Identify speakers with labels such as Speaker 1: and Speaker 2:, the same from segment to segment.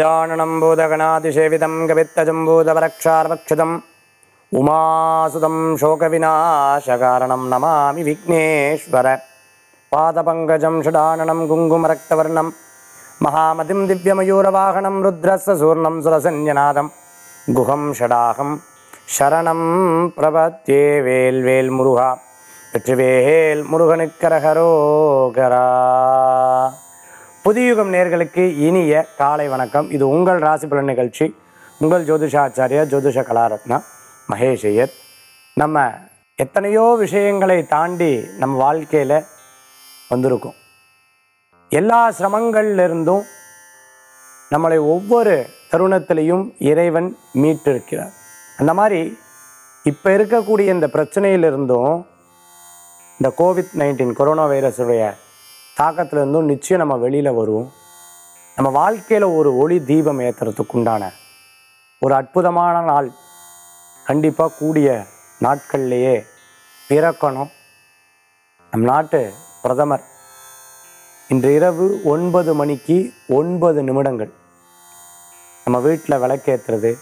Speaker 1: गजाननं भूतगणातिसेवितं कवित्तजम्बूतवरक्षार्वक्षितम् उमासुतं शोकविनाशकारणं नमामि विघ्नेश्वर पादपङ्कजं षडाननं कुङ्कुमरक्तवर्णं महामतिं दिव्यमयूरवाहनं रुद्रस्य सूर्णं सुरसंज्ञनादं गुहं षडाहं शरणं प्रपद्ये வேல்வேல் முருகா வெற்றிவேல் முருகனுக்கரகரோகரா புதியுகம் நேர்களுக்கு இனிய காலை வணக்கம் இது உங்கள் ராசி பலன் நிகழ்ச்சி உங்கள் ஜோதிஷாச்சாரியா ஜோதிஷ கலாரத்னா மகேஷ் ஐயர் நம்ம எத்தனையோ விஷயங்களை தாண்டி நம்ம வாழ்க்கையில் வந்திருக்கோம் எல்லா சிரமங்கள்ல இருந்தும் நம்மளை ஒவ்வொரு தருணத்திலையும் இறைவன் மீட்டிருக்கிறார் அந்த மாதிரி இப்போ இருக்கக்கூடிய இந்த பிரச்சனையிலிருந்தும் இந்த கோவிட் நைன்டீன் கொரோனா வைரஸுடைய தாக்கத்திலிருந்தும் நிச்சயம் நம்ம வெளியில் வருவோம் நம்ம வாழ்க்கையில் ஒரு ஒளி தீபம் ஏற்றுறதுக்கு உண்டான ஒரு அற்புதமான நாள் கண்டிப்பாக கூடிய நாட்கள்லேயே பிறக்கணும் நம் நாட்டு பிரதமர் இன்று இரவு ஒன்பது மணிக்கு ஒன்பது நிமிடங்கள் நம்ம வீட்டில் விளக்கேற்றுறது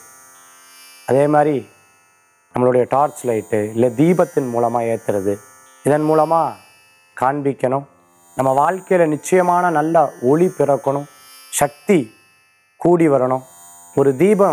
Speaker 1: அதே மாதிரி நம்மளுடைய டார்ச் லைட்டு இல்லை தீபத்தின் மூலமாக ஏற்றுறது இதன் மூலமாக காண்பிக்கணும் நம்ம வாழ்க்கையில் நிச்சயமான நல்ல ஒளி பிறக்கணும் சக்தி கூடி வரணும் ஒரு தீபம்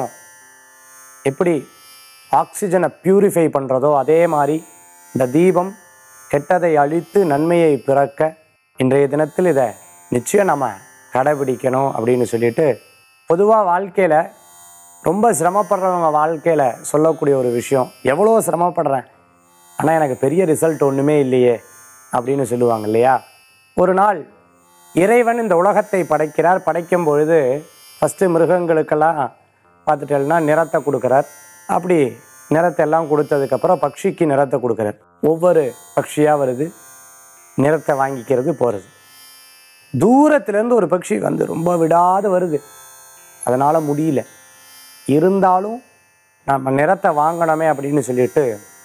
Speaker 1: எப்படி ஆக்சிஜனை பியூரிஃபை பண்ணுறதோ அதே மாதிரி இந்த தீபம் கெட்டதை அழித்து நன்மையை பிறக்க இன்றைய தினத்தில் இதை நிச்சயம் நம்ம கடைபிடிக்கணும் அப்படின்னு சொல்லிட்டு பொதுவாக வாழ்க்கையில் ரொம்ப சிரமப்படுறவங்க வாழ்க்கையில் சொல்லக்கூடிய ஒரு விஷயம் எவ்வளோ சிரமப்படுறேன் ஆனால் எனக்கு பெரிய ரிசல்ட் ஒன்றுமே இல்லையே அப்படின்னு சொல்லுவாங்க இல்லையா ஒரு நாள் இறைவன் இந்த உலகத்தை படைக்கிறார் படைக்கும் பொழுது ஃபஸ்ட்டு மிருகங்களுக்கெல்லாம் பார்த்துட்டேன்னா நிறத்தை கொடுக்குறார் அப்படி நிறத்தை எல்லாம் கொடுத்ததுக்கப்புறம் பக்ஷிக்கு நிறத்தை கொடுக்குறார் ஒவ்வொரு பக்ஷியாக வருது நிறத்தை வாங்கிக்கிறது போகிறது தூரத்துலேருந்து ஒரு பக்ஷி வந்து ரொம்ப விடாது வருது அதனால் முடியல இருந்தாலும் நம்ம நிறத்தை வாங்கணுமே அப்படின்னு சொல்லிட்டு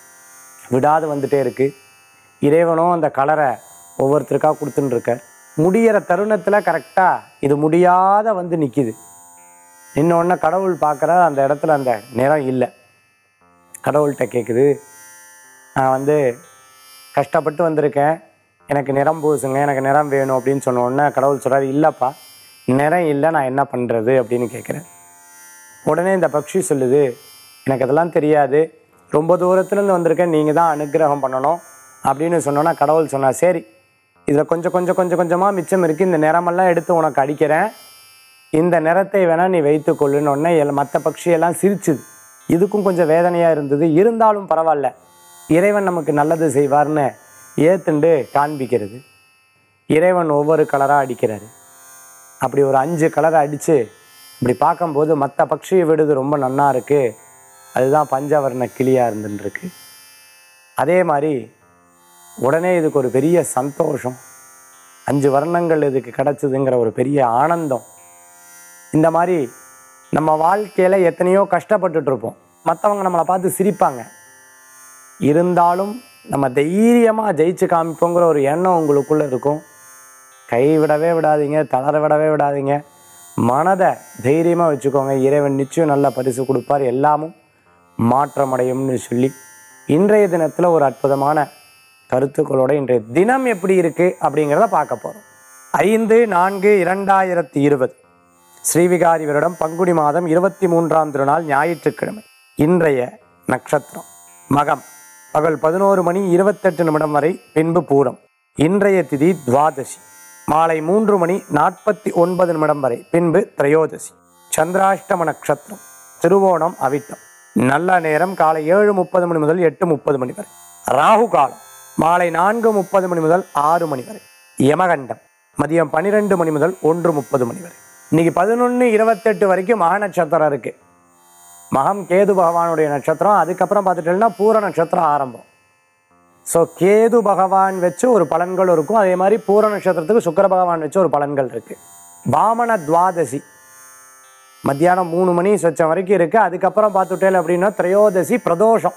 Speaker 1: விடாது வந்துட்டே இருக்கு இறைவனும் அந்த கலரை ஒவ்வொருத்தருக்காக கொடுத்துன்னு இருக்க முடியிற தருணத்தில் கரெக்டாக இது முடியாத வந்து நிற்கிது இன்னொன்று கடவுள் பார்க்குற அந்த இடத்துல அந்த நிறம் இல்லை கடவுள்கிட்ட கேட்குது நான் வந்து கஷ்டப்பட்டு வந்திருக்கேன் எனக்கு நிறம் பூசுங்க எனக்கு நிறம் வேணும் அப்படின்னு சொன்ன உடனே கடவுள் சொல்கிறார் இல்லைப்பா நிறம் இல்லை நான் என்ன பண்ணுறது அப்படின்னு கேட்குறேன் உடனே இந்த பக்ஷி சொல்லுது எனக்கு அதெல்லாம் தெரியாது ரொம்ப தூரத்துலேருந்து வந்திருக்கேன் நீங்கள் தான் அனுக்கிரகம் பண்ணணும் அப்படின்னு சொன்னோன்னா கடவுள் சொன்னார் சரி இதில் கொஞ்சம் கொஞ்சம் கொஞ்சம் கொஞ்சமாக மிச்சம் இருக்குது இந்த நிறமெல்லாம் எடுத்து உனக்கு அடிக்கிறேன் இந்த நிறத்தை வேணால் நீ வைத்துக்கொள்ளுன்னு உடனே எல்லாம் மற்ற பட்சியெல்லாம் சிரிச்சுது இதுக்கும் கொஞ்சம் வேதனையாக இருந்தது இருந்தாலும் பரவாயில்ல இறைவன் நமக்கு நல்லது செய்வார்னு ஏத்துண்டு காண்பிக்கிறது இறைவன் ஒவ்வொரு கலராக அடிக்கிறாரு அப்படி ஒரு அஞ்சு கலரை அடித்து இப்படி பார்க்கும்போது மற்ற பட்சியை விடுது ரொம்ப நன்னா இருக்குது அதுதான் பஞ்சவர்ண கிளியாக இருந்துருக்கு அதே மாதிரி உடனே இதுக்கு ஒரு பெரிய சந்தோஷம் அஞ்சு வர்ணங்கள் இதுக்கு கிடச்சிதுங்கிற ஒரு பெரிய ஆனந்தம் இந்த மாதிரி நம்ம வாழ்க்கையில் எத்தனையோ கஷ்டப்பட்டுட்டு இருப்போம் மற்றவங்க நம்மளை பார்த்து சிரிப்பாங்க இருந்தாலும் நம்ம தைரியமாக ஜெயிச்சு காமிப்போங்கிற ஒரு எண்ணம் உங்களுக்குள்ளே இருக்கும் கை விடவே விடாதீங்க தளர விடவே விடாதீங்க மனதை தைரியமாக வச்சுக்கோங்க இறைவன் நிச்சயம் நல்ல பரிசு கொடுப்பார் எல்லாமும் மாற்றமடையும்னு சொல்லி இன்றைய தினத்தில் ஒரு அற்புதமான கருத்துக்களோட இன்றைய தினம் எப்படி இருக்குது அப்படிங்கிறத பார்க்க போகிறோம் ஐந்து நான்கு இரண்டாயிரத்தி இருபது ஸ்ரீவிகாரி வருடம் பங்குனி மாதம் இருபத்தி மூன்றாம் திருநாள் ஞாயிற்றுக்கிழமை இன்றைய நட்சத்திரம் மகம் பகல் பதினோரு மணி இருபத்தெட்டு நிமிடம் வரை பின்பு பூரம் இன்றைய திதி துவாதசி மாலை மூன்று மணி நாற்பத்தி ஒன்பது நிமிடம் வரை பின்பு திரையோதசி சந்திராஷ்டம நட்சத்திரம் திருவோணம் அவிட்டம் நல்ல நேரம் காலை ஏழு முப்பது மணி முதல் எட்டு முப்பது மணி வரை ராகு காலம் மாலை நான்கு முப்பது மணி முதல் ஆறு மணி வரை யமகண்டம் மதியம் பன்னிரெண்டு மணி முதல் ஒன்று முப்பது மணி வரை இன்னைக்கு பதினொன்று இருபத்தெட்டு வரைக்கும் மக நட்சத்திரம் இருக்கு மகம் கேது பகவானுடைய நட்சத்திரம் அதுக்கப்புறம் பார்த்துட்டோம்னா பூர நட்சத்திரம் ஆரம்பம் ஸோ கேது பகவான் வச்சு ஒரு பலன்கள் இருக்கும் அதே மாதிரி பூர நட்சத்திரத்துக்கு சுக்கர பகவான் வச்சு ஒரு பலன்கள் இருக்கு வாமன துவாதசி மத்தியானம் மூணு மணி சொச்சம் வரைக்கும் இருக்கு அதுக்கப்புறம் பார்த்துட்டேன் அப்படின்னா திரையோதசி பிரதோஷம்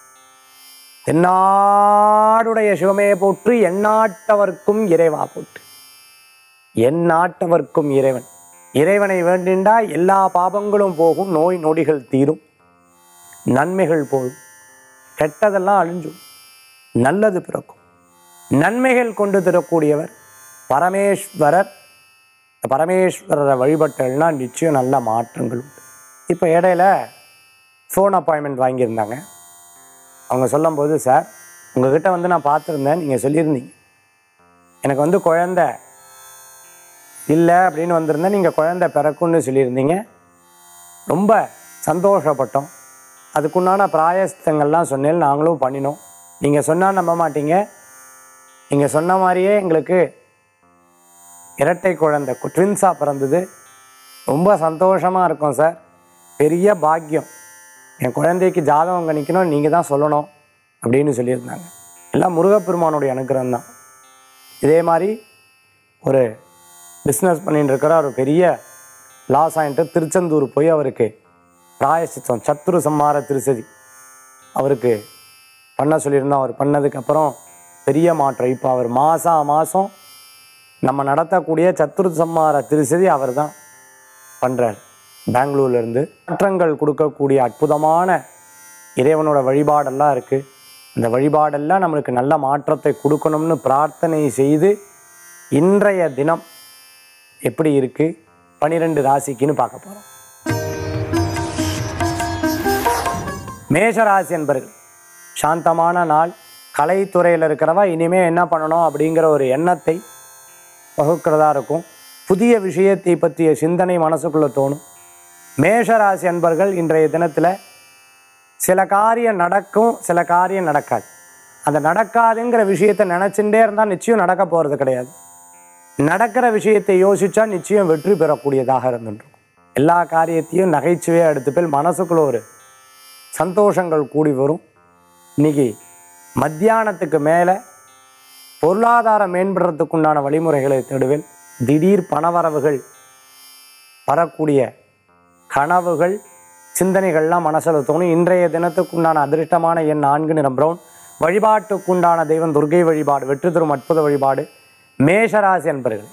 Speaker 1: தென்னாடுடைய சிவமே போற்றி எந்நாட்டவர்க்கும் இறைவா போற்றி எந்நாட்டவர்க்கும் இறைவன் இறைவனை வேண்டிண்டா எல்லா பாபங்களும் போகும் நோய் நொடிகள் தீரும் நன்மைகள் போகும் கெட்டதெல்லாம் அழிஞ்சும் நல்லது பிறக்கும் நன்மைகள் கொண்டு தரக்கூடியவர் பரமேஸ்வரர் இந்த பரமேஸ்வரரை வழிபட்டல்னா நிச்சயம் நல்ல மாற்றங்கள் உண்டு இப்போ இடையில ஃபோன் அப்பாயின்மெண்ட் வாங்கியிருந்தாங்க அவங்க சொல்லும்போது சார் உங்ககிட்ட வந்து நான் பார்த்துருந்தேன் நீங்கள் சொல்லியிருந்தீங்க எனக்கு வந்து குழந்தை இல்லை அப்படின்னு வந்திருந்தேன் நீங்கள் குழந்தை பிறக்கும்னு சொல்லியிருந்தீங்க ரொம்ப சந்தோஷப்பட்டோம் அதுக்குண்டான பிராயஸ்தங்கள்லாம் சொன்னேன் நாங்களும் பண்ணினோம் நீங்கள் சொன்னால் நம்ப மாட்டீங்க நீங்கள் சொன்ன மாதிரியே எங்களுக்கு இரட்டை குழந்தை ட்வின்ஸாக பிறந்தது ரொம்ப சந்தோஷமாக இருக்கும் சார் பெரிய பாக்கியம் என் குழந்தைக்கு ஜாதகம் கணிக்கணும் நீங்கள் தான் சொல்லணும் அப்படின்னு சொல்லியிருந்தாங்க எல்லாம் முருகப்பெருமானுடைய அனுகிரகம் தான் இதே மாதிரி ஒரு பிஸ்னஸ் பண்ணிட்டு இருக்கிற ஒரு பெரிய லாஸ் ஆகிட்டு திருச்செந்தூர் போய் அவருக்கு பிராயசித்தம் சத்துரு சம்மார திருசதி அவருக்கு பண்ண சொல்லியிருந்தோம் அவர் பண்ணதுக்கப்புறம் பெரிய மாற்றம் இப்போ அவர் மாதம் மாதம் நம்ம நடத்தக்கூடிய சத்துரு சம்மார திருசதி அவர் தான் பண்ணுறார் பெங்களூர்லேருந்து மாற்றங்கள் கொடுக்கக்கூடிய அற்புதமான இறைவனோட வழிபாடெல்லாம் இருக்குது அந்த வழிபாடெல்லாம் நம்மளுக்கு நல்ல மாற்றத்தை கொடுக்கணும்னு பிரார்த்தனை செய்து இன்றைய தினம் எப்படி இருக்குது பனிரெண்டு ராசிக்குன்னு பார்க்க போகிறோம் மேஷராசி என்பர்கள் சாந்தமான நாள் கலைத்துறையில் இருக்கிறவா இனிமே என்ன பண்ணணும் அப்படிங்கிற ஒரு எண்ணத்தை வகுக்கிறதா இருக்கும் புதிய விஷயத்தை பற்றிய சிந்தனை மனசுக்குள்ளே தோணும் மேஷராசி அன்பர்கள் இன்றைய தினத்தில் சில காரியம் நடக்கும் சில காரியம் நடக்காது அந்த நடக்காதுங்கிற விஷயத்தை நினச்சிட்டே இருந்தால் நிச்சயம் நடக்க போகிறது கிடையாது நடக்கிற விஷயத்தை யோசிச்சா நிச்சயம் வெற்றி பெறக்கூடியதாக இருந்துருக்கும் எல்லா காரியத்தையும் நகைச்சுவையாக எடுத்து போய் மனசுக்குள்ள ஒரு சந்தோஷங்கள் கூடி வரும் இன்னைக்கு மத்தியானத்துக்கு மேலே பொருளாதாரம் மேம்படுறதுக்குண்டான வழிமுறைகளை தேடுவேன் திடீர் பணவரவுகள் வரக்கூடிய கனவுகள் சிந்தனைகள்லாம் மனசில் தோணும் இன்றைய தினத்துக்குண்டான அதிர்ஷ்டமான எண் நான்கு நிறம் பிரவுன் வழிபாட்டுக்குண்டான தெய்வம் துர்கை வழிபாடு வெற்றி தரும் அற்புத வழிபாடு மேஷராசி என்பர்கள்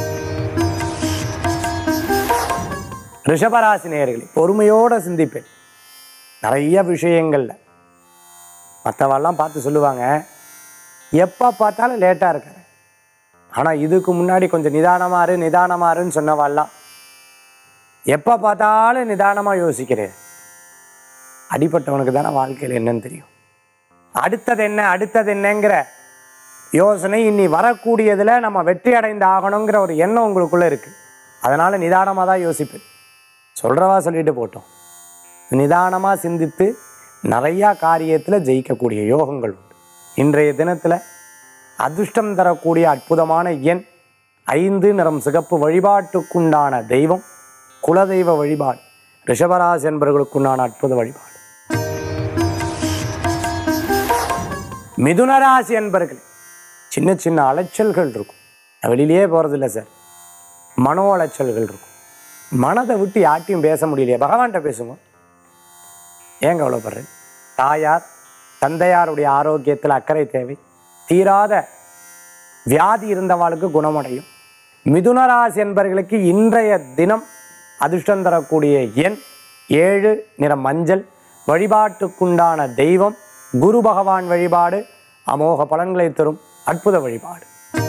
Speaker 1: ரிஷபராசி நேயர்களே பொறுமையோடு சிந்திப்பேன் நிறைய விஷயங்கள்ல மற்றவெல்லாம் பார்த்து சொல்லுவாங்க எப்போ பார்த்தாலும் லேட்டாக இருக்காரு ஆனால் இதுக்கு முன்னாடி கொஞ்சம் நிதானமாக இரு நிதானமாக இருன்னு சொன்னவாள்லாம் எப்போ பார்த்தாலும் நிதானமாக யோசிக்கிறேன் அடிப்பட்டவனுக்கு தானே வாழ்க்கையில் என்னன்னு தெரியும் அடுத்தது என்ன அடுத்தது என்னங்கிற யோசனை இனி வரக்கூடியதில் நம்ம வெற்றி அடைந்து ஆகணுங்கிற ஒரு எண்ணம் உங்களுக்குள்ளே இருக்குது அதனால் நிதானமாக தான் யோசிப்பேன் சொல்கிறவா சொல்லிட்டு போட்டோம் நிதானமாக சிந்தித்து நிறையா காரியத்தில் ஜெயிக்கக்கூடிய யோகங்கள் உண்டு இன்றைய தினத்தில் அதிர்ஷ்டம் தரக்கூடிய அற்புதமான எண் ஐந்து நிறம் சிகப்பு வழிபாட்டுக்குண்டான தெய்வம் குலதெய்வ வழிபாடு ரிஷபராசி என்பவர்களுக்குண்டான அற்புத வழிபாடு மிதுனராசி என்பர்கள் சின்ன சின்ன அலைச்சல்கள் இருக்கும் நான் வெளியிலேயே போகிறதில்ல சார் மனோ அலைச்சல்கள் இருக்கும் மனதை விட்டு யார்ட்டையும் பேச முடியலையே பகவான்கிட்ட பேசுங்க ஏன் கவலைப்படுறேன் தாயார் தந்தையாருடைய ஆரோக்கியத்தில் அக்கறை தேவை தீராத வியாதி இருந்தவாளுக்கு குணமடையும் மிதுனராசி என்பவர்களுக்கு இன்றைய தினம் அதிர்ஷ்டம் தரக்கூடிய எண் ஏழு நிற மஞ்சள் வழிபாட்டுக்குண்டான தெய்வம் குரு பகவான் வழிபாடு அமோக பலன்களை தரும் அற்புத வழிபாடு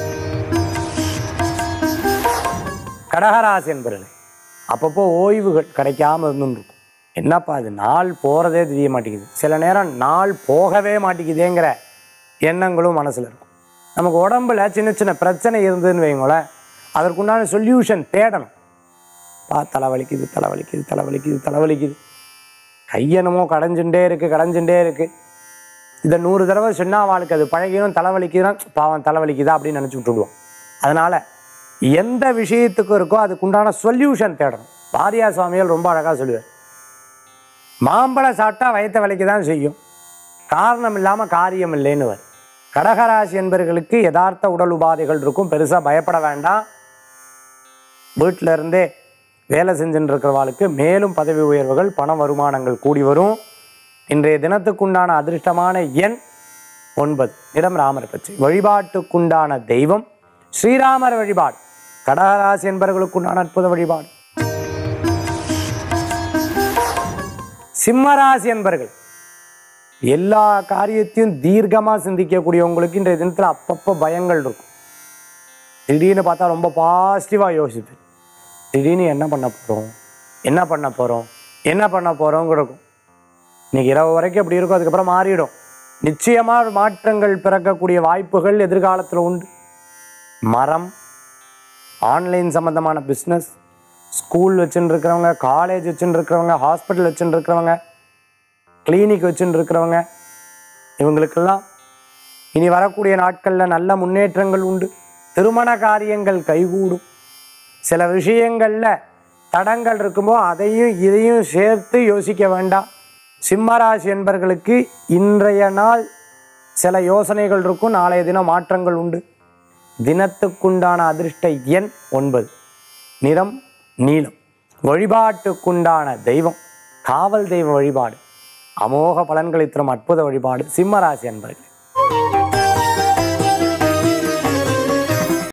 Speaker 1: கடகராசி என்பவர்களே அப்பப்போ ஓய்வுகள் கிடைக்காம இருந்துருக்கும் என்னப்பா இது நாள் போகிறதே தெரிய மாட்டேங்குது சில நேரம் நாள் போகவே மாட்டேங்குதேங்கிற எண்ணங்களும் மனசில் இருக்கும் நமக்கு உடம்புல சின்ன சின்ன பிரச்சனை இருந்ததுன்னு வைங்களேன் அதற்குண்டான சொல்யூஷன் தேடணும் பா தலைவலிக்குது தலைவலிக்குது தலைவலிக்குது தலைவலிக்குது கையனமோ கடைஞ்சுட்டே இருக்குது கடைஞ்சுட்டே இருக்குது இதை நூறு தடவை சொன்னால் அவளுக்கு அது பழகிடும் தலைவலிக்குதுன்னா பாவம் தலைவலிக்குதா அப்படின்னு நினச்சி விட்டுடுவோம் அதனால் எந்த விஷயத்துக்கும் இருக்கோ அதுக்குண்டான சொல்யூஷன் தேடணும் பாரியா சுவாமிகள் ரொம்ப அழகாக சொல்லுவார் மாம்பழம் சாப்பிட்டா வயிற்ற வலிக்க தான் செய்யும் காரணம் இல்லாமல் காரியம் இல்லைன்னு வரும் கடகராசி என்பவர்களுக்கு யதார்த்த உடல் உபாதைகள் இருக்கும் பெருசாக பயப்பட வேண்டாம் வீட்டில இருந்தே வேலை செஞ்சுட்டு இருக்கிறவாளுக்கு மேலும் பதவி உயர்வுகள் பண வருமானங்கள் கூடி வரும் இன்றைய தினத்துக்குண்டான அதிர்ஷ்டமான எண் ஒன்பது நிறம் ராமர் பச்சை வழிபாட்டுக்குண்டான தெய்வம் ஸ்ரீராமர் வழிபாடு கடகராசி என்பவர்களுக்கு உண்டான அற்புத வழிபாடு சிம்மராசி என்பர்கள் எல்லா காரியத்தையும் தீர்க்கமாக சிந்திக்கக்கூடியவங்களுக்கு இன்றைய தினத்தில் அப்பப்போ பயங்கள் இருக்கும் திடீர்னு பார்த்தா ரொம்ப பாசிட்டிவாக யோசிப்பேன் திடீர்னு என்ன பண்ண போகிறோம் என்ன பண்ண போகிறோம் என்ன பண்ண போகிறோங்க இருக்கும் இன்னைக்கு இரவு வரைக்கும் அப்படி இருக்கும் அதுக்கப்புறம் மாறிடும் நிச்சயமாக மாற்றங்கள் பிறக்கக்கூடிய வாய்ப்புகள் எதிர்காலத்தில் உண்டு மரம் ஆன்லைன் சம்மந்தமான பிஸ்னஸ் ஸ்கூல் வச்சுட்டு இருக்கிறவங்க காலேஜ் வச்சுட்டு இருக்கிறவங்க ஹாஸ்பிட்டல் வச்சுட்டு இருக்கிறவங்க கிளினிக் வச்சுட்டு இருக்கிறவங்க இவங்களுக்கெல்லாம் இனி வரக்கூடிய நாட்களில் நல்ல முன்னேற்றங்கள் உண்டு திருமண காரியங்கள் கைகூடும் சில விஷயங்களில் தடங்கள் இருக்கும்போது அதையும் இதையும் சேர்த்து யோசிக்க வேண்டாம் சிம்மராசி என்பர்களுக்கு இன்றைய நாள் சில யோசனைகள் இருக்கும் நாளைய தினம் மாற்றங்கள் உண்டு தினத்துக்குண்டான அதிர்ஷ்ட எண் ஒன்பது நிறம் நீலம் வழிபாட்டுக்குண்டான தெய்வம் காவல் தெய்வ வழிபாடு அமோக பலன்களை தரும் அற்புத வழிபாடு சிம்மராசி என்பர்கள்